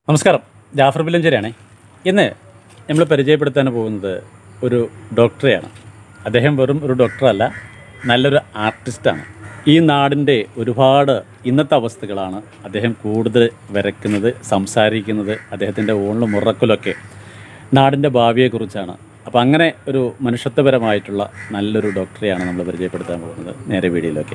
നമസ്കാരം ജാഫർ ബില്ലഞ്ചേരിയാണേ ഇന്ന് നമ്മൾ പരിചയപ്പെടുത്താൻ പോകുന്നത് ഒരു ഡോക്ടറെയാണ് അദ്ദേഹം വെറും ഒരു ഡോക്ടറല്ല നല്ലൊരു ആർട്ടിസ്റ്റാണ് ഈ നാടിൻ്റെ ഒരുപാട് ഇന്നത്തെ അവസ്ഥകളാണ് അദ്ദേഹം കൂടുതൽ വരയ്ക്കുന്നത് സംസാരിക്കുന്നത് അദ്ദേഹത്തിൻ്റെ ഊണിലും മുറക്കലൊക്കെ നാടിൻ്റെ ഭാവിയെക്കുറിച്ചാണ് അപ്പോൾ അങ്ങനെ ഒരു മനുഷ്യത്വപരമായിട്ടുള്ള നല്ലൊരു ഡോക്ടറെയാണ് നമ്മൾ പരിചയപ്പെടുത്താൻ പോകുന്നത് നേരെ വീഡിയോയിലൊക്കെ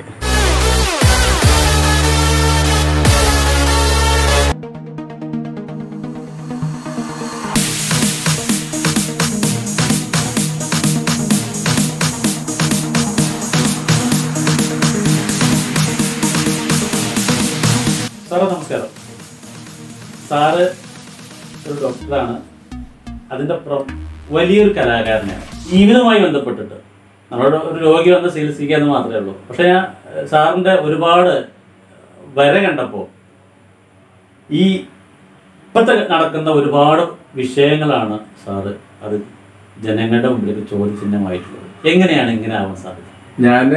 സാറേ നമസ്കാരം സാറ് ഒരു ഡോക്ടറാണ് അതിൻ്റെ പ്ര- വലിയൊരു കലാകാരനാണ് ജീവിതവുമായി ബന്ധപ്പെട്ടിട്ട് നമ്മുടെ ഒരു രോഗി വന്ന് ചികിത്സിക്കുക എന്ന് മാത്രമേ ഉള്ളൂ പക്ഷേ ഞാൻ ഏഹ്, സാറിൻ്റെ ഒരുപാട് വര കണ്ടപ്പോൾ ഈ ഇപ്പോഴത്തെ നടക്കുന്ന ഒരുപാട് വിഷയങ്ങളാണ് സാറ് അത് ജനങ്ങളുടെ മുമ്പിലേക്ക് ചോദ്യചിഹ്നമായിട്ടുള്ളത് എങ്ങനെയാണ് ഇങ്ങനെ ആവാൻ സാധിക്കുന്നത് ഞാൻ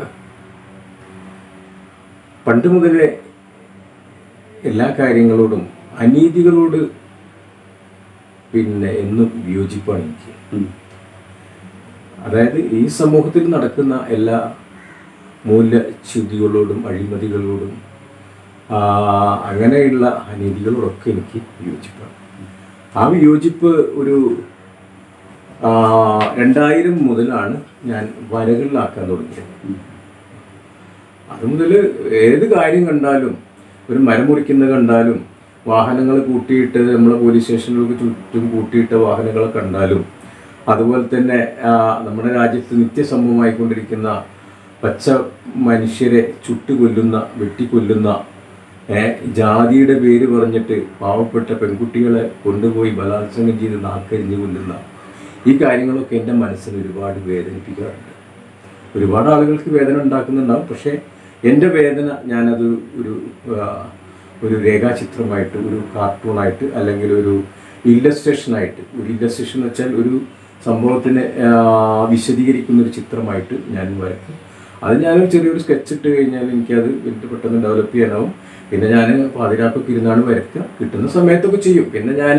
പണ്ട് മുതലേ എല്ലാ കാര്യങ്ങളോടും അനീതികളോട് പിന്നെ എന്നും വിയോജിപ്പാണ് എനിക്ക് ഉം. അതായത് ഈ സമൂഹത്തിൽ നടക്കുന്ന എല്ലാ മൂല്യച്യുതികളോടും അഴിമതികളോടും ആ, അങ്ങനെയുള്ള അനീതികളോടൊക്കെ എനിക്ക് വിയോജിപ്പാണ് ആ വിയോജിപ്പ് ഒരു ആ, രണ്ടായിരം മുതലാണ് ഞാൻ വരകളിലാക്കാൻ തുടങ്ങിയത് അത് മുതൽ ഏത് കാര്യം കണ്ടാലും ഒരു മരം മുറിക്കുന്നത് കണ്ടാലും വാഹനങ്ങൾ കൂട്ടിയിട്ട് നമ്മളെ പോലീസ് സ്റ്റേഷനുകൾക്ക് ചുറ്റും കൂട്ടിയിട്ട വാഹനങ്ങളെ കണ്ടാലും അതുപോലെ തന്നെ ആ, നമ്മുടെ രാജ്യത്ത് നിത്യസംഭവമായിക്കൊണ്ടിരിക്കുന്ന പച്ച മനുഷ്യരെ ചുട്ടുകൊല്ലുന്ന വെട്ടിക്കൊല്ലുന്ന ഏ, ജാതിയുടെ പേര് പറഞ്ഞിട്ട് പാവപ്പെട്ട പെൺകുട്ടികളെ കൊണ്ടുപോയി ബലാത്സംഗം ചെയ്ത് നാക്കരിഞ്ഞ് കൊല്ലുന്ന ഈ കാര്യങ്ങളൊക്കെ എൻ്റെ മനസ്സിന് ഒരുപാട് വേദനിപ്പിക്കാറുണ്ട് ഒരുപാട് ആളുകൾക്ക് വേദന ഉണ്ടാക്കുന്നുണ്ടാവും പക്ഷേ എൻ്റെ വേദന ഞാനത് ഒരു ആ, ഒരു രേഖാചിത്രമായിട്ട് ഒരു കാർട്ടൂണായിട്ട് അല്ലെങ്കിൽ ഒരു ഇല്ലസ്ട്രേഷനായിട്ട് ഒരു ഇല്ലസ്ട്രേഷൻ എന്ന് വെച്ചാൽ ഒരു സംഭവത്തിനെ ആ, വിശദീകരിക്കുന്ന ഒരു ചിത്രമായിട്ട് ഞാൻ വരയ്ക്കും അത് ഞാനൊരു ചെറിയൊരു സ്കെച്ച് ഇട്ട് കഴിഞ്ഞാൽ എനിക്കത് വലിയ പെട്ടെന്ന് ഡെവലപ്പ് ചെയ്യാനാവും പിന്നെ ഞാൻ പാതിരാക്കൊക്കെ ഇരുന്നാണ് വരയ്ക്കുക കിട്ടുന്ന സമയത്തൊക്കെ ചെയ്യും പിന്നെ ഞാൻ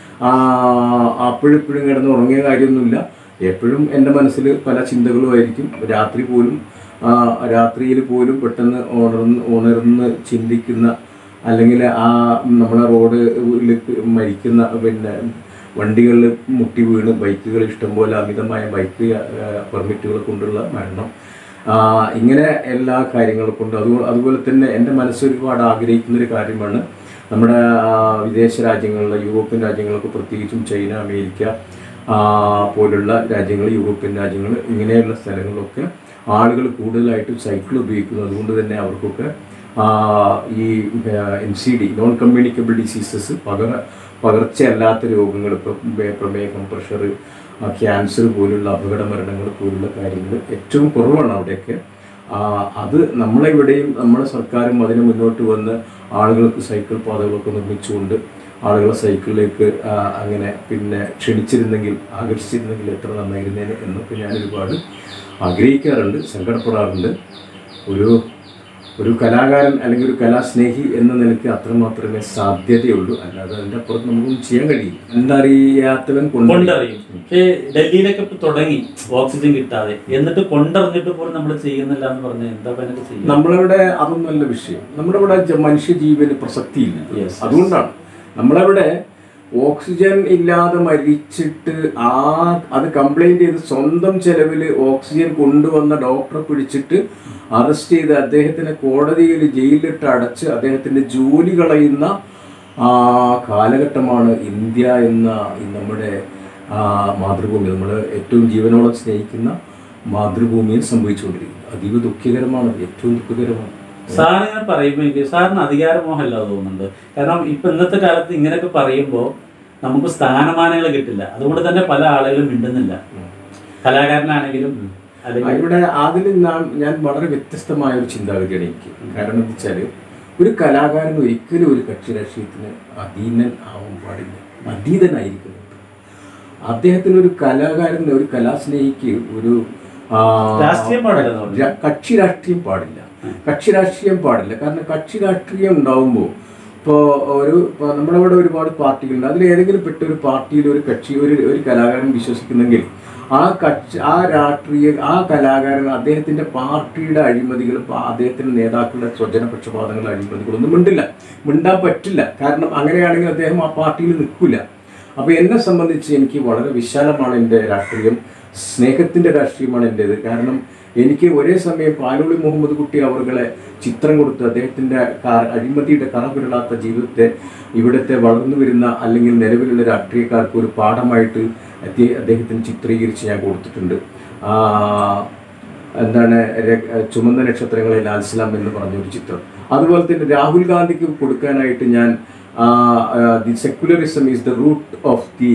അപ്പോഴിപ്പോഴും കിടന്ന് ഉറങ്ങിയ കാര്യമൊന്നുമില്ല എപ്പോഴും എൻ്റെ മനസ്സിൽ പല ചിന്തകളും ആയിരിക്കും രാത്രി പോലും ആ, രാത്രിയിൽ പോലും പെട്ടെന്ന് ഉണർന്ന് ഉണർന്ന് ചിന്തിക്കുന്ന അല്ലെങ്കിൽ ആ നമ്മളെ റോഡിൽ മരിക്കുന്ന പിന്നെ വണ്ടികളിൽ മുട്ടി വീണ് ബൈക്കുകൾ ഇഷ്ടംപോലെ അമിതമായ ബൈക്ക് പെർമിറ്റുകൾ കൊണ്ടുള്ള മരണം ആ, ഇങ്ങനെ എല്ലാ കാര്യങ്ങളും കൊണ്ട് അതുപോലെ അതുപോലെ തന്നെ എൻ്റെ മനസ്സ് ഒരുപാട് ആഗ്രഹിക്കുന്ന ഒരു കാര്യമാണ് നമ്മുടെ ആ, വിദേശ രാജ്യങ്ങളിലെ യൂറോപ്യൻ രാജ്യങ്ങളൊക്കെ പ്രത്യേകിച്ചും ചൈന അമേരിക്ക ആ, പോലുള്ള രാജ്യങ്ങൾ യൂറോപ്യൻ രാജ്യങ്ങൾ ഇങ്ങനെയുള്ള സ്ഥലങ്ങളിലൊക്കെ ആളുകൾ കൂടുതലായിട്ട് സൈക്കിൾ ഉപയോഗിക്കുന്നു അതുകൊണ്ട് തന്നെ അവർക്കൊക്കെ ആ, ഈ N C D non communicable diseases പകർ പകർച്ചയല്ലാത്ത രോഗങ്ങൾ ഇപ്പോൾ പ്രമേഹം പ്രഷർ ക്യാൻസർ പോലുള്ള അപകട മരണങ്ങൾ പോലുള്ള കാര്യങ്ങൾ ഏറ്റവും കുറവാണ് അവിടെയൊക്കെ ആ, അത് നമ്മളിവിടെയും നമ്മുടെ സർക്കാരും അതിന് മുന്നോട്ട് വന്ന് ആളുകൾക്ക് സൈക്കിൾ പാതകളൊക്കെ നിർമ്മിച്ചുകൊണ്ട് ആളുകളെ സൈക്കിളിലേക്ക് ആ, അങ്ങനെ പിന്നെ ക്ഷണിച്ചിരുന്നെങ്കിൽ ആകർഷിച്ചിരുന്നെങ്കിൽ എത്ര നന്നായിരുന്നേനെ എന്നൊക്കെ ഞാൻ ഒരുപാട് ആഗ്രഹിക്കാറുണ്ട് സങ്കടപ്പെടാറുണ്ട് ഒരു ഒരു കലാകാരൻ അല്ലെങ്കിൽ ഒരു കലാസ്നേഹി എന്ന നിലയ്ക്ക് അത്രമാത്രമേ സാധ്യതയുള്ളൂ അല്ലാതെ അതിൻ്റെ അപ്പുറത്ത് നമുക്കൊന്നും ചെയ്യാൻ കഴിയില്ല എന്തറിയാത്തവൻ കൊണ്ടറിയും കൊണ്ടറിയും പക്ഷേ ഡൽഹിയിലൊക്കെ ഇപ്പൊ തുടങ്ങി ഓക്സിജൻ കിട്ടാതെ എന്നിട്ട് കൊണ്ടറിഞ്ഞിട്ട് പോലും നമ്മൾ ചെയ്യുന്നില്ല എന്ന് പറഞ്ഞാൽ എന്താ ഇപ്പൊ അതിനൊക്കെ ചെയ്യുക നമ്മളിവിടെ അതൊന്നുമല്ല വിഷയം നമ്മുടെ ഇവിടെ ജ- മനുഷ്യജീവന് പ്രസക്തിയില്ല Yes. അതുകൊണ്ടാണ് നമ്മളിവിടെ ഓക്സിജൻ ഇല്ലാതെ മരിച്ചിട്ട് ആ അത് കംപ്ലൈന്റ് ചെയ്ത് സ്വന്തം ചെലവിൽ ഓക്സിജൻ കൊണ്ടുവന്ന ഡോക്ടറെ പിടിച്ചിട്ട് അറസ്റ്റ് ചെയ്ത് അദ്ദേഹത്തിനെ കോടതിയിൽ ജയിലിലിട്ട് അടച്ച് അദ്ദേഹത്തിന്റെ ജോലി കളയുന്ന ആ കാലഘട്ടമാണ് ഇന്ത്യ എന്ന ഈ നമ്മുടെ ആ, മാതൃഭൂമി നമ്മൾ ഏറ്റവും ജീവനോളം സ്നേഹിക്കുന്ന മാതൃഭൂമിയിൽ സംഭവിച്ചുകൊണ്ടിരിക്കുന്നത് അതീവ ദുഃഖകരമാണ് ഏറ്റവും ദുഃഖകരമാണ് സാറിങ്ങനെ പറയുമ്പോൾ എനിക്ക് സാറിന് അധികാരമോഹമല്ല തോന്നുന്നുണ്ട് കാരണം ഇപ്പൊ ഇന്നത്തെ കാലത്ത് ഇങ്ങനെയൊക്കെ പറയുമ്പോൾ നമുക്ക് സ്ഥാനമാനങ്ങൾ കിട്ടില്ല അതുകൊണ്ട് തന്നെ പല ആളുകളും മിണ്ടുന്നില്ല കലാകാരനാണെങ്കിലും ആ, അല്ലെങ്കിൽ ഇവിടെ അതിൽ ഞാൻ ഞാൻ വളരെ വ്യത്യസ്തമായ ഒരു ചിന്താഗതിയാണ് എനിക്ക് കാരണം എന്താ വെച്ചാൽ ഒരു കലാകാരൻ ഒരിക്കലും ഒരു കക്ഷി രാഷ്ട്രീയത്തിന് അധീനൻ ആവാൻ പാടില്ല അതീതനായിരിക്കണം അദ്ദേഹത്തിന് ഒരു കലാകാരൻ ഒരു കലാസ്നേഹിക്ക് ഒരു ആ, രാഷ്ട്രീയം പാടില്ലെന്ന് പറഞ്ഞു ര- കക്ഷി രാഷ്ട്രീയം പാടില്ല കക്ഷി രാഷ്ട്രീയം പാടില്ല കാരണം കക്ഷി രാഷ്ട്രീയം ഉണ്ടാവുമ്പോൾ ഇപ്പോൾ ഒരു ഇപ്പോൾ നമ്മുടെ ഇവിടെ ഒരുപാട് പാർട്ടികളുണ്ട് അതിൽ ഏതെങ്കിലും പെട്ട ഒരു പാർട്ടിയിൽ ഒരു കക്ഷി ഒരു ഒരു കലാകാരൻ വിശ്വസിക്കുന്നെങ്കിൽ ആ കക്ഷി ആ രാഷ്ട്രീയ ആ കലാകാരൻ അദ്ദേഹത്തിന്റെ പാർട്ടിയുടെ അഴിമതികളും ആ അദ്ദേഹത്തിന്റെ നേതാക്കളുടെ സ്വജന പക്ഷപാതങ്ങളുടെ അഴിമതികളൊന്നും മിണ്ടില്ല മിണ്ടാൻ പറ്റില്ല കാരണം അങ്ങനെയാണെങ്കിൽ അദ്ദേഹം ആ പാർട്ടിയിൽ നിൽക്കില്ല അപ്പോൾ എന്നെ സംബന്ധിച്ച് എനിക്ക് വളരെ വിശാലമാണ് എൻ്റെ രാഷ്ട്രീയം സ്നേഹത്തിൻ്റെ രാഷ്ട്രീയമാണ് എൻ്റേത് കാരണം എനിക്ക് ഒരേ സമയം പാലോളി മുഹമ്മദ് കുട്ടി അവരുടെ ചിത്രം കൊടുത്ത് അദ്ദേഹത്തിൻ്റെ കാ- അഴിമതിയുടെ കറപുരളാത്ത ജീവിതത്തെ ഇവിടുത്തെ വളർന്നു വരുന്ന അല്ലെങ്കിൽ നിലവിലുള്ള രാഷ്ട്രീയക്കാർക്ക് ഒരു പാഠമായിട്ട് അദ്ദേഹ- അദ്ദേഹത്തിന് ചിത്രീകരിച്ച് ഞാൻ കൊടുത്തിട്ടുണ്ട് ആ, എന്താണ് ര- ചുമന്ന നക്ഷത്രങ്ങളെ ലാൽസലാം എന്ന് പറഞ്ഞൊരു ചിത്രം അതുപോലെ തന്നെ രാഹുൽ ഗാന്ധിക്ക് കൊടുക്കാനായിട്ട് ഞാൻ the secularism is the root of the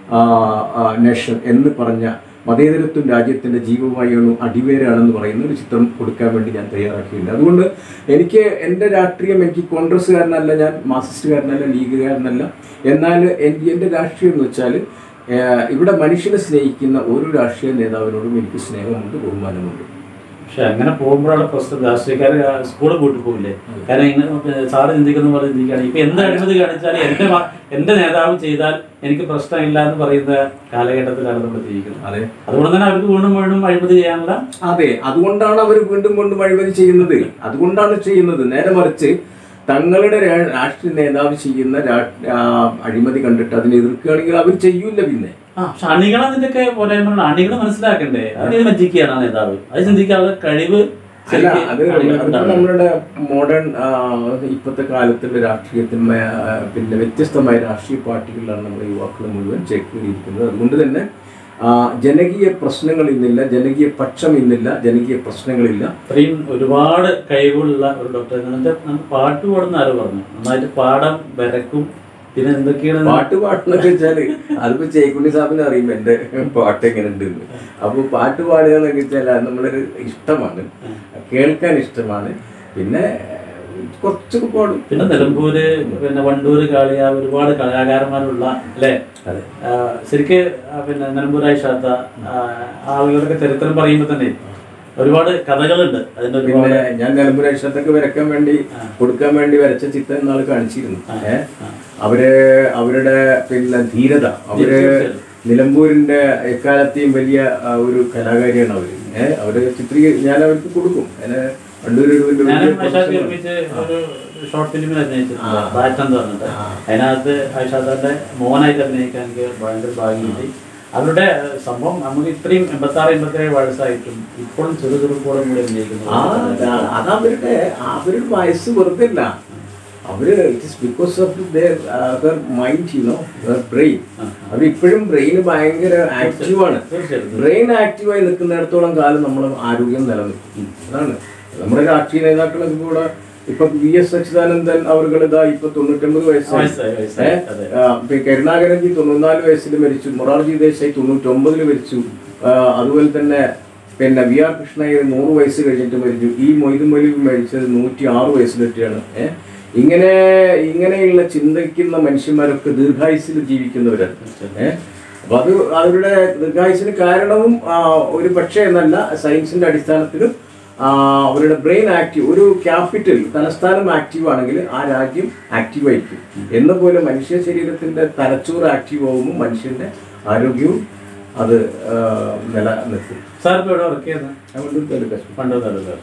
nation എന്ന് പറഞ്ഞ മതേതരത്വം രാജ്യത്തിൻ്റെ ജീവവായു അടിവേരാണെന്ന് പറയുന്ന ഒരു ചിത്രം കൊടുക്കാൻ വേണ്ടി ഞാൻ തയ്യാറാക്കിയിട്ടുണ്ട് അതുകൊണ്ട് എനിക്ക് എൻ്റെ രാഷ്ട്രീയം എനിക്ക് കോൺഗ്രസ്സുകാരനല്ല ഞാൻ മാർക്സിസ്റ്റുകാരനല്ല ലീഗുകാരനല്ല എന്നാൽ എനിക്ക് എൻ്റെ രാഷ്ട്രീയം എന്ന് വെച്ചാൽ ഏഹ്, ഇവിടെ മനുഷ്യനെ സ്നേഹിക്കുന്ന ഒരു രാഷ്ട്രീയ നേതാവിനോടും എനിക്ക് സ്നേഹമുണ്ട് ബഹുമാനമുണ്ട് പക്ഷെ അങ്ങനെ പോകുമ്പോഴാണ് പ്രശ്നം രാഷ്ട്രീയക്കാർ സ്കൂളിൽ കൂട്ടി പോകില്ലേ കാരണം ഇങ്ങനെ സാറ് ചിന്തിക്കുന്ന പോലെ ചിന്തിക്കുകയാണ് ഇപ്പൊ എന്ത് അഴിമതി കാണിച്ചാലും എന്റെ മ- എന്റെ നേതാവ് ചെയ്താൽ എനിക്ക് പ്രശ്നമില്ല എന്ന് പറയുന്ന കാലഘട്ടത്തിലാണ് നമ്മൾ ജീവിക്കുന്നത് അതെ അതുകൊണ്ട് തന്നെ അവർക്ക് വീണ്ടും വീണ്ടും അഴിമതി ചെയ്യാനുള്ള അതെ അതുകൊണ്ടാണ് അവർ വീണ്ടും വീണ്ടും അഴിമതി ചെയ്യുന്നത് അതുകൊണ്ടാണ് ചെയ്യുന്നത് നേരെ മറിച്ച് തങ്ങളുടെ രാ- രാഷ്ട്രീയ നേതാവ് ചെയ്യുന്ന രാ- ആ, അഴിമതി കണ്ടിട്ട് അതിനെ എതിർക്കുകയാണെങ്കിൽ അവർ ചെയ്യൂല പിന്നെ ആ പക്ഷെ അണികൾ അതിന്റെയൊക്കെ പോരായ്മ അണികൾ മനസ്സിലാക്കണ്ടേ അത് വഞ്ചിക്കുകയാണ് ആ നേതാവ് അത് ചിന്തിക്കാനുള്ള കഴിവ് അല്ല ശരിക്ക് അത് അണികൾക്കുണ്ടാവണം. നമ്മുടെ മോഡേൺ ഇപ്പോഴത്തെ കാലത്തുള്ള രാഷ്ട്രീയത്തിന് പിന്നെ വ്യത്യസ്തമായ രാഷ്ട്രീയ പാർട്ടികളിലാണ് നമ്മുടെ യുവാക്കൾ മുഴുവൻ ചേക്കേറിയിരിക്കുന്നത് അതുകൊണ്ട് തന്നെ ആ, ജനകീയ പ്രശ്നങ്ങൾ ഇന്നില്ല ജനകീയ പക്ഷം ഇന്നില്ല ജനകീയ പ്രശ്നങ്ങളില്ല ഇത്രയും ഒരുപാട് കഴിവുള്ള ഒരു ഡോക്ടർ എന്നിട്ട് നമുക്ക് പാട്ട് പാടുന്ന ആരോ പറഞ്ഞു നന്നായിട്ട് പാടം വരക്കും പിന്നെ എന്തൊക്കെയാണ് പാട്ട് പാടുന്നൊക്കെ വെച്ചാല് അതിപ്പോ ചേക്കുണ്ണി സാബിന് അറിയും എന്റെ പാട്ട് എങ്ങനെ ഉണ്ടെന്ന് അപ്പൊ പാട്ട് പാടുക എന്നൊക്കെ വെച്ചാൽ അത് നമ്മളൊരു ഇഷ്ടമാണ് കേൾക്കാൻ ഇഷ്ടമാണ് പിന്നെ കുറച്ചൊക്കെ പാടും പിന്നെ നിലമ്പൂര് പിന്നെ വണ്ടൂര് കാളിയ ഒരുപാട് കലാകാരന്മാരുള്ള അല്ലേ അതെ ആ, ശരിക്ക് ആ, പിന്നെ നിലമ്പൂർ ഐഷാത്ത ആളുകളൊക്കെ ചരിത്രം പറയുമ്പോൾ തന്നെ ഒരുപാട് കഥകളുണ്ട് അതിന്റെ ഒരുപാട് പിന്നെ ഞാൻ നിലമ്പൂർ അക്ഷരത്തൊക്കെ വരയ്ക്കാൻ വേണ്ടി കൊടുക്കാൻ വേണ്ടി വരച്ച ചിത്രം ഇന്നാൾ കാണിച്ചിരുന്നു ഏഹ് അവര് അവരുടെ പിന്നെ ധീരത അവര് നിലമ്പൂരിന്റെ എക്കാലത്തെയും വലിയ ആ, ഒരു കലാകാരിയാണ് അവര് ഏഹ് അവര് ചിത്രീകരി ഞാൻ അവർക്ക് കൊടുക്കും ഞാന് വണ്ടൂര് ഒരു വലിയ ഞാനും ഐഷാദ് professional- ഒരുമിച്ച് ഒരു ഷോർട്ട് ഫിലിമിൽ അഭിനയിച്ചിട്ടുണ്ട് ബാറ്റ് എന്ന് പറഞ്ഞിട്ട് അതിനകത്ത് ഐഷാദാന്റെ മോനായിട്ട് അഭിനയിക്കാൻ എനിക്ക് ഭയങ്കര ഭാഗ്യമുണ്ട് അവരുടെ ഏഹ്, സംഭവം നമുക്ക് ഇത്രയും എൺപത്തി ആറ് എൺപത്തി ഏഴ് വയസ്സായിട്ടും ഇപ്പോഴും ചെറു ചെറുപ്പോടെ കൂടെ അഭിനയിക്കുന്നു ആ അതാ- അത് അവരുടെ അവരുടെ വയസ്സ് വെറുതെ അല്ല അവര് it is because of their mind you know brain അവർ ഇപ്പോഴും ബ്രെയിൻ ഭയങ്കര ആക്റ്റീവാണ് തീർച്ചയായിട്ടും ബ്രെയിൻ ആക്റ്റീവായി നിൽക്കുന്നിടത്തോളം കാലം നമ്മൾ ആരോഗ്യം നിലനിൽക്കും അതാണ് നമ്മുടെ രാഷ്ട്രീയ നേതാക്കളൊക്കെ കൂടെ ഇപ്പൊ വി എസ് സച്ചിദാനന്ദൻ അവർ ഇതാ ഇപ്പൊ തൊണ്ണൂറ്റൊമ്പത് വയസ്സായി വയസ്സായി, വയസ്സായി, ഏഹ്? അതെ. ആ, ഇപ്പൊ കരുണാകരൻജി തൊണ്ണൂറ്റിനാല് വയസ്സിൽ മരിച്ചു മൊറാർജി ദേശായി തൊണ്ണൂറ്റൊമ്പതിൽ മരിച്ചു ആ, അതുപോലെ തന്നെ പിന്നെ വി ആർ കൃഷ്ണയ്യർ നൂറ് വയസ്സ് കഴിഞ്ഞിട്ട് മരിച്ചു ഈ മൊയ്തു മൊലി മരിച്ചത് നൂറ്റി ആറ് വയസ്സിലെത്തിയാണ് ഏഹ് ഇങ്ങനെ ഇങ്ങനെയുള്ള ചിന്തിക്കുന്ന മനുഷ്യന്മാരൊക്കെ ദീർഘായുസിൽ ജീവിക്കുന്നവരാണ് ഏഹ് അപ്പൊ അത് അവരുടെ ദീർഘായുസിന് കാരണവും ആ, ഒരു പക്ഷേ എന്നല്ല സയൻസിന്റെ അടിസ്ഥാനത്തിലും ആ, അവരുടെ ബ്രെയിൻ ആക്റ്റീവ് ഒരു ക്യാപിറ്റൽ തലസ്ഥാനം ആക്റ്റീവ് ആണെങ്കിൽ ആ രാജ്യം ആക്റ്റീവ് ആയിരിക്കും എന്ന പോലെ മനുഷ്യ ശരീരത്തിന്റെ തലച്ചോറ് ആക്റ്റീവ് ആകുമ്പോൾ മനുഷ്യന്റെ ആരോഗ്യവും അത് ആ, നിലനിൽക്കും സാർ ഇപ്പോൾ ഇവിടെ വർക്ക് ചെയ്യുന്നത് അതുകൊണ്ട് ഒരു കഷ്ടം. പണ്ട്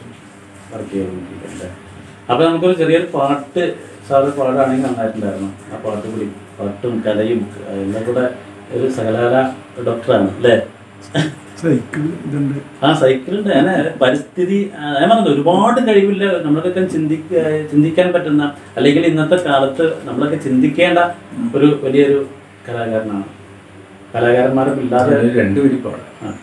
വർക്ക് ചെയ്യുന്നുണ്ട് അപ്പൊ നമുക്കൊരു ചെറിയൊരു പാട്ട് സാറ് പാടാണെങ്കിൽ നന്നായിട്ടുണ്ടായിരുന്നു ആ പാട്ട് കൂടി പാട്ടും കലയും എല്ലാം കൂടെ ഒരു സകലകല ഡോക്ടറാണ് അല്ലേ സൈക്കിൾ ഇതുണ്ട് ആ സൈക്കിളുണ്ട് അങ്ങനെ പരിസ്ഥിതി ആ, ഞാൻ പറഞ്ഞത് ഒരുപാട് കഴിവില്ല നമ്മളൊക്കെ ചിന്തിക്ക ചിന്തിക്കാൻ പറ്റുന്ന അല്ലെങ്കിൽ ഇന്നത്തെ കാലത്ത് നമ്മളൊക്കെ ചിന്തിക്കേണ്ട ഒരു വലിയൊരു കലാകാരനാണ് കലാകാരന്മാരൊക്കെ ഇല്ലാതെ അത് രണ്ടുപേരും പാടാം ആ.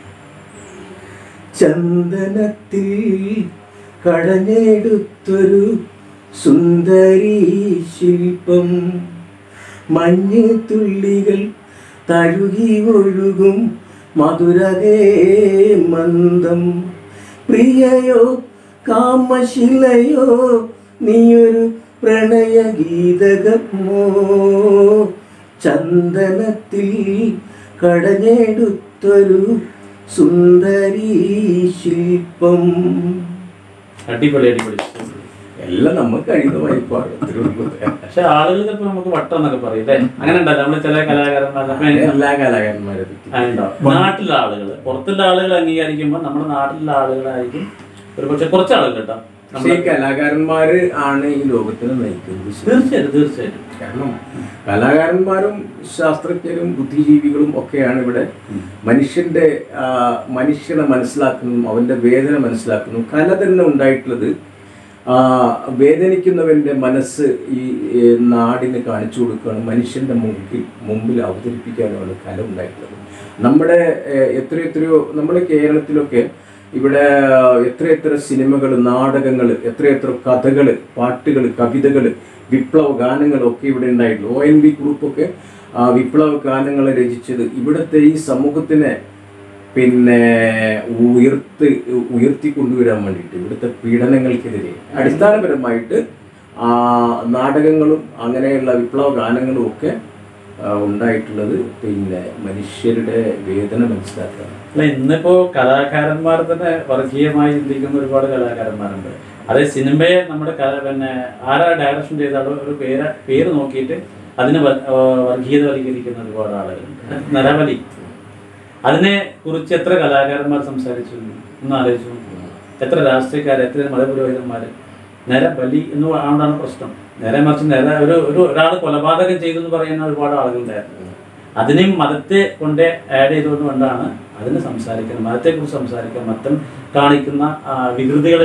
ചന്ദനത്തിൽ കടഞ്ഞെടുത്തൊരു സുന്ദരി ശില്പം മഞ്ഞ് തുള്ളികൾ തഴുകി ഒഴുകും മധുരകേ മന്ദം പ്രിയയോ കാമശിലയോ നീയൊരു പ്രണയഗീതകമോ ചന്ദനത്തിൽ കടഞ്ഞെടുത്തൊരു സുന്ദരി ശില്പം അടിപൊളി അടിപൊളി എല്ലാം നമുക്ക് കഴിയുന്ന വായ്പാട് ഇത്രയേ ഉള്ളൂ. പക്ഷെ ആളുകൾ ചിലപ്പോൾ നമുക്ക് വട്ടം എന്നൊക്കെ പറയും അല്ലേ അങ്ങനെ ഉണ്ടല്ലോ നമ്മള് ചില കലാകാരന്മാരൊക്കെ എല്ലാ കലാകാരന്മാരെ പറ്റി അതുണ്ടാവും. നാട്ടിലെ ആളുകൾ പുറത്തുള്ള ആളുകൾ അംഗീകരിക്കുമ്പോൾ നമ്മുടെ നാട്ടിലുള്ള ആളുകളായിരിക്കും ഒരു പക്ഷെ കുറച്ച് ആളുകൾ കേട്ടോ പക്ഷേ ഈ കലാകാരന്മാര് ആണ് ഈ ലോകത്തിനെ നയിക്കുന്നത് ശരി. തീർച്ചയായിട്ടും തീർച്ചയായിട്ടും കാരണം കലാകാരന്മാരും ശാസ്ത്രജ്ഞരും ബുദ്ധിജീവികളും ഒക്കെയാണ് ഇവിടെ മനുഷ്യന്റെ ആ, മനുഷ്യനെ മനസ്സിലാക്കുന്നതും അവന്റെ വേദന മനസ്സിലാക്കുന്നതും കല തന്നെ ഉണ്ടായിട്ടുള്ളത് ആ, വേദനിക്കുന്നവന്റെ മനസ്സ് ഈ ഈ നാടിന് കാണിച്ചു കൊടുക്കുകയാണ് മനുഷ്യന്റെ മുമ്പിൽ മുമ്പിൽ അവതരിപ്പിക്കാനുമാണ് കല ഉണ്ടായിട്ടുള്ളത് നമ്മുടെ ഏഹ്, എത്രയെത്രയോ നമ്മുടെ കേരളത്തിലൊക്കെ ഇവിടെ എത്രയെത്ര സിനിമകൾ നാടകങ്ങൾ എത്രയെത്ര കഥകൾ പാട്ടുകൾ കവിതകൾ വിപ്ലവ ഗാനങ്ങൾ ഒക്കെ ഇവിടെ ഉണ്ടായിട്ടുള്ളൂ ഒ എൻ ബി ഗ്രൂപ്പൊക്കെ ആ വിപ്ലവ ഗാനങ്ങൾ രചിച്ചത് ഇവിടുത്തെ ഈ സമൂഹത്തിനെ പിന്നെ ഉയർത്ത് ഉയർത്തി കൊണ്ടുവരാൻ വേണ്ടിയിട്ട് ഇവിടുത്തെ പീഡനങ്ങൾക്കെതിരെ അടിസ്ഥാനപരമായിട്ട് ആ നാടകങ്ങളും അങ്ങനെയുള്ള വിപ്ലവ ഗാനങ്ങളും ഒക്കെ ആ, ഉണ്ടായിട്ടുള്ളത് പിന്നെ മനുഷ്യരുടെ വേദന മനസ്സിലാക്കുക അല്ല ഇന്നിപ്പോ കലാകാരന്മാർ തന്നെ വർഗീയമായി ചിന്തിക്കുന്ന ഒരുപാട് കലാകാരന്മാരുണ്ട് അതേ സിനിമയെ നമ്മുടെ കല- പിന്നെ ആരാ ഡയറക്ഷൻ ചെയ്താലും ഒരു പേര് പേര് നോക്കിയിട്ട് അതിനെ വ- ആ, വർഗീയതവൽക്കരിക്കുന്ന ഒരുപാട് ആളുകളുണ്ട് നരബലി അതിനെ കുറിച്ച് എത്ര കലാകാരന്മാർ സംസാരിച്ചു ഒന്ന് ആലോചിച്ചു എത്ര രാഷ്ട്രീയക്കാർ എത്ര മതപുരോഹിതന്മാർ നരബലി എന്ന് ആണ്ടാണ് പ്രശ്നം നേരെ മറിച്ച് നേരെ ഒരു ഒരു ഒരാൾ കൊലപാതകം ചെയ്തു എന്ന് പറയുന്ന ഒരുപാട് ആളുകളുണ്ടായിരുന്നു അതിനെയും മതത്തെ കൊണ്ട് ആഡ് ചെയ്തുകൊണ്ട് കൊണ്ടാണ് അതിന് സംസാരിക്കുന്നത് മതത്തെക്കുറിച്ച് സംസാരിക്കാൻ മതം കാണിക്കുന്ന ആ, വികൃതികളെ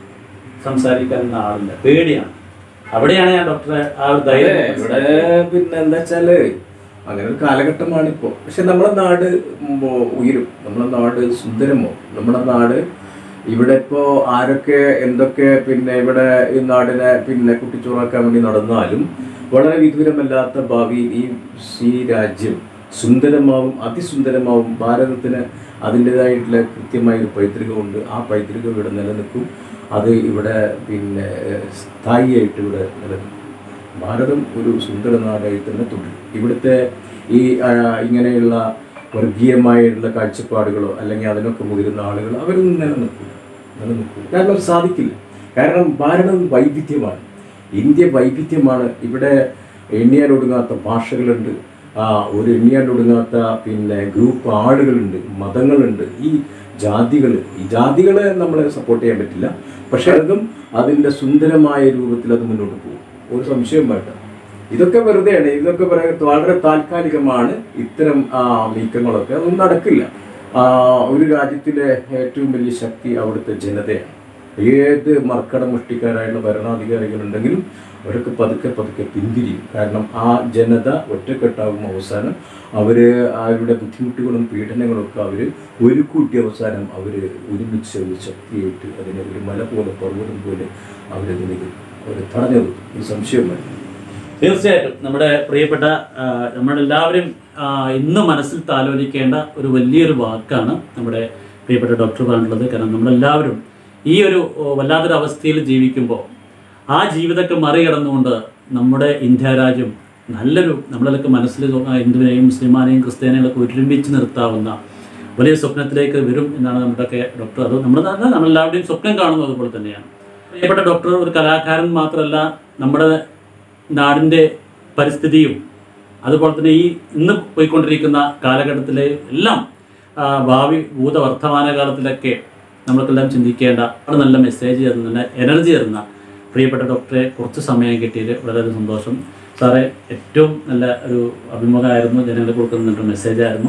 സംസാരിക്കാൻ ആളില്ല പേടിയാണ് അവിടെയാണ് ഞാൻ ഡോക്ടറെ ആ ഒരു അതെ, ധൈര്യം ഇവിടെ പിന്നെ എന്താ വെച്ചാല് അങ്ങനെ ഒരു കാലഘട്ടമാണ് ഇപ്പോ പക്ഷെ നമ്മളെ നാട് മോ- ഉയരും നമ്മളെ നാട് സുന്ദരമോ നമ്മുടെ നാട് ഇവിടെ ഇപ്പോ ആരൊക്കെ എന്തൊക്കെ പിന്നെ ഇവിടെ ഈ നാടിനെ പിന്നെ കുട്ടിച്ചോറാക്കാൻ വേണ്ടി നടന്നാലും വളരെ വിദൂരമല്ലാത്ത ഭാവിയിൽ ഈ ഈ രാജ്യം സുന്ദരമാവും അതിസുന്ദരമാവും ഭാരതത്തിന് അതിൻ്റെതായിട്ടുള്ള കൃത്യമായ ഒരു പൈതൃകമുണ്ട് ആ പൈതൃകം ഇവിടെ നിലനിൽക്കും അത് ഇവിടെ പിന്നെ സ്ഥായിയായിട്ട് ഇവിടെ നിലനിൽക്കും ഭാരതം ഒരു സുന്ദര നാടായി തന്നെ തുടരും ഇവിടുത്തെ ഈ ആ, ഇങ്ങനെയുള്ള വർഗീയമായിട്ടുള്ള കാഴ്ചപ്പാടുകളോ അല്ലെങ്കിൽ അതിനൊക്കെ മുതിരുന്ന ആളുകൾ അവരൊന്നും നിലനിൽക്കില്ല നിലനിൽക്കില്ല കാരണം അത് സാധിക്കില്ല കാരണം ഭാരതം വൈവിധ്യമാണ് ഇന്ത്യ വൈവിധ്യമാണ് ഇവിടെ എണ്ണിയാലൊടുങ്ങാത്ത ഭാഷകളുണ്ട് ആ, ഒരു എണ്ണിയാലൊടുങ്ങാത്ത പിന്നെ ഗ്രൂപ്പ് ആളുകളുണ്ട് മതങ്ങളുണ്ട് ഈ ജാതികൾ ഈ ജാതികളെ നമ്മൾ സപ്പോർട്ട് ചെയ്യാൻ പറ്റില്ല പക്ഷെ അതും അതിൻ്റെ സുന്ദരമായ രൂപത്തിൽ അത് മുന്നോട്ട് പോകും ഒരു സംശയം വേണ്ട ഇതൊക്കെ വെറുതെയാണ് ഇതൊക്കെ പറയാൻ വളരെ താൽക്കാലികമാണ് ഇത്തരം ആ, നീക്കങ്ങളൊക്കെ അതൊന്നും നടക്കില്ല ആ, ഒരു രാജ്യത്തിലെ ഏറ്റവും വലിയ ശക്തി അവിടുത്തെ ജനതയാണ് ഏത് മർക്കട മുഷ്ടിക്കാരായുള്ള ഭരണാധികാരികളുണ്ടെങ്കിലും അവരൊക്കെ പതുക്കെ പതുക്കെ പിന്തിരിയും കാരണം ആ ജനത ഒറ്റക്കെട്ടാകും അവസാനം അവർ അവരുടെ ബുദ്ധിമുട്ടുകളും പീഡനങ്ങളും ഒക്കെ അവർ ഒരു കൂട്ടി അവസാനം അവർ ഒരുമിച്ച് ഒരു ശക്തിയായിട്ട് അതിനെ ഒരു മല പോലെ പർവ്വതം പോലെ അവരതിനെ അവർ തടഞ്ഞു നിർത്തും ഒരു സംശയം വേണ്ട തീർച്ചയായിട്ടും നമ്മുടെ പ്രിയപ്പെട്ട ആ, നമ്മളെല്ലാവരും ആ, ഇന്ന് മനസ്സിൽ താലോലിക്കേണ്ട ഒരു വലിയൊരു വാക്കാണ് നമ്മുടെ പ്രിയപ്പെട്ട ഡോക്ടർ പറഞ്ഞിട്ടുള്ളത് കാരണം നമ്മളെല്ലാവരും ഈ ഒരു ഓ, വല്ലാത്തൊരു അവസ്ഥയിൽ ജീവിക്കുമ്പോൾ ആ ജീവിതത്തെ മറികടന്നുകൊണ്ട് നമ്മുടെ ഇന്ത്യ രാജ്യം നല്ലൊരു നമ്മളൊക്കെ മനസ്സിൽ തോ- ആ, ഹിന്ദുവിനെയും മുസ്ലിമാനെയും ക്രിസ്ത്യാനികളൊക്കെ ഒരുമിച്ച് നിർത്താവുന്ന വലിയ സ്വപ്നത്തിലേക്ക് വരും എന്നാണ് നമ്മുടെയൊക്കെ ഡോക്ടർ അത് നമ്മൾ നമ്മളെല്ലാവരുടെയും സ്വപ്നം കാണുന്നത് അതുപോലെ തന്നെയാണ് പ്രിയപ്പെട്ട ഡോക്ടർ ഒരു കലാകാരൻ മാത്രമല്ല നമ്മുടെ നാടിൻ്റെ പരിസ്ഥിതിയും അതുപോലെ തന്നെ ഈ ഇന്ന് പോയിക്കൊണ്ടിരിക്കുന്ന കാലഘട്ടത്തിലെ എല്ലാം ആ, ഭാവി ഭൂത വർത്തമാന കാലത്തിലൊക്കെ നമ്മൾക്കെല്ലാം ചിന്തിക്കേണ്ട ഒരു നല്ല മെസ്സേജ് തരുന്ന എനർജി തരുന്ന പ്രിയപ്പെട്ട ഡോക്ടറെ കുറച്ച് സമയം കിട്ടിയത് വളരെ സന്തോഷം സാറേ ഏറ്റവും നല്ല ഒരു അഭിമുഖമായിരുന്നു ജനങ്ങൾക്ക് കൊടുക്കുന്ന മെസ്സേജ് ആയിരുന്നു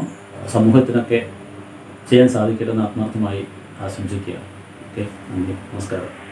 സമൂഹത്തിനൊക്കെ ചെയ്യാൻ സാധിക്കട്ടെ എന്ന് ആത്മാർത്ഥമായി ആശംസിക്കുക ഓക്കെ നന്ദി നമസ്കാരം